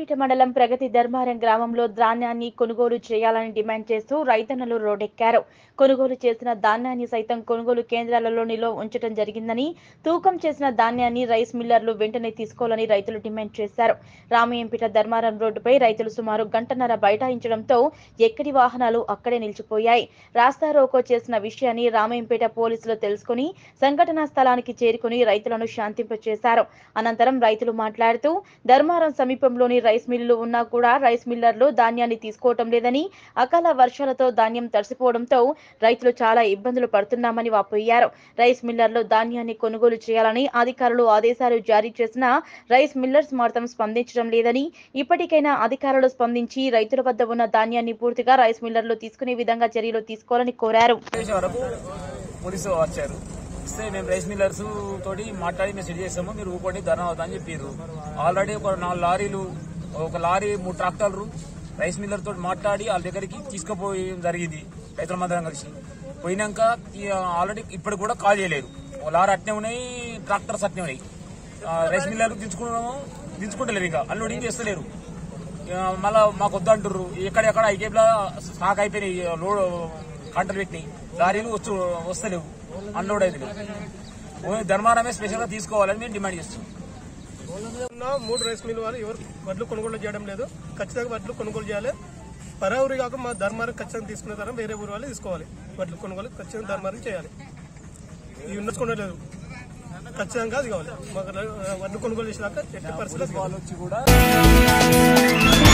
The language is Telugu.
రామాయంపేట మండలం ప్రగతి ధర్మారం గ్రామంలో ధాన్యాన్ని కొనుగోలు చేయాలని డిమాండ్ చేస్తూ రైతన్నలు రోడ్డెక్కారు కొనుగోలు చేసిన ధాన్యాన్ని సైతం కొనుగోలు కేంద్రాలలో నిల్వ ఉంచడం జరిగిందని తూకం చేసిన ధాన్యాన్ని రైస్ మిల్లర్లు వెంటనే తీసుకోవాలని రైతులు డిమాండ్ చేశారు రామాయంపేట ధర్మారం రోడ్డుపై రైతులు సుమారు గంటన్నర బైఠాయించడంతో ఎక్కడి వాహనాలు అక్కడే నిలిచిపోయాయి రాస్తా రోకో చేసిన విషయాన్ని రామాయంపేట పోలీసులు తెలుసుకుని సంఘటనా స్థలానికి చేరుకుని రైతులను శాంతింపచేశారు అనంతరం రైతులు మాట్లాడుతూ ధర్మారం సమీపంలోని రైస్ మిల్లులు ఉన్నా కూడా రైస్ మిల్లర్లు ధాన్యాన్ని తీసుకోవటం లేదని అకాల వర్షాలతో ధాన్యం తడిసిపోవడంతో రైతులు చాలా ఇబ్బందులు పడుతున్నామని వాపోయారు రైస్ మిల్లర్లు ధాన్యాన్ని కొనుగోలు చేయాలని అధికారులు ఆదేశాలు జారీ చేసినా రైస్ మిల్లర్స్ మాత్రం స్పందించడం లేదని ఇప్పటికైనా అధికారులు స్పందించి రైతుల వద్ద ఉన్న ధాన్యాన్ని పూర్తిగా రైస్ మిల్లర్లు తీసుకునే విధంగా చర్యలు తీసుకోవాలని కోరారు చేసే వరకు పోలీసు వచ్చారు ఇస్తే మేము రైస్ మిల్లర్స్ తోటి మాట్లాడి మేము సెట్ చేసాము మీరు ఊపండి ధర్నా అవుతా అని చెప్పారు ఆల్రెడీ ఒక నాలుగు లారీలు ఒక లారీ మూడు ట్రాక్టర్లు రైస్ మిల్లర్ తోటి మాట్లాడి వాళ్ళ దగ్గరికి తీసుకుపోయి జరిగింది రైతుల మందరం కలిసి పోయినాక ఈ ఆల్రెడీ ఇప్పుడు కూడా కాల్ చేయలేదు ఒక లారీ అట్నే ఉన్నాయి ట్రాక్టర్స్ అట్నే ఉన్నాయి ఆ, రైస్ మిల్లర్ దించుకున్నాము దించుకుంటలేరు ఇంకా అన్లోడింగ్ చేస్తలేరు ఇక మళ్ళా మాకు వద్దంటుర్రు ఎక్కడెక్కడ ఐకేపులో స్టాక్ అయిపోయినాయి లోడ్ కంటలు పెట్టినాయి లారీలు వచ్చు వస్తలేవు అన్లోడ్ అయితే ఓన్లీ ధర్మారమే స్పెషల్ గా తీసుకోవాలని మేము డిమాండ్ చేస్తున్నాం ఉన్న మూడు రైస్ మిల్ వారు ఎవరు వడ్లు కొనుగోలు చేయడం లేదు ఖచ్చితంగా వడ్లు కొనుగోలు చేయాలి పరా ఊరి కాక మా ధర్మారం ఖచ్చితంగా తీసుకునే తరం వేరే ఊరు వాళ్ళు తీసుకోవాలి వడ్లు కొనుగోలు ఖచ్చితంగా ధర్మారం చేయాలి ఇవి ఉండలేదు ఖచ్చితంగా అది కావాలి మాకు వడ్లు కొనుగోలు చేసినాక ఎట్టి పరిస్థితుల్లో వాళ్ళు వచ్చి కూడా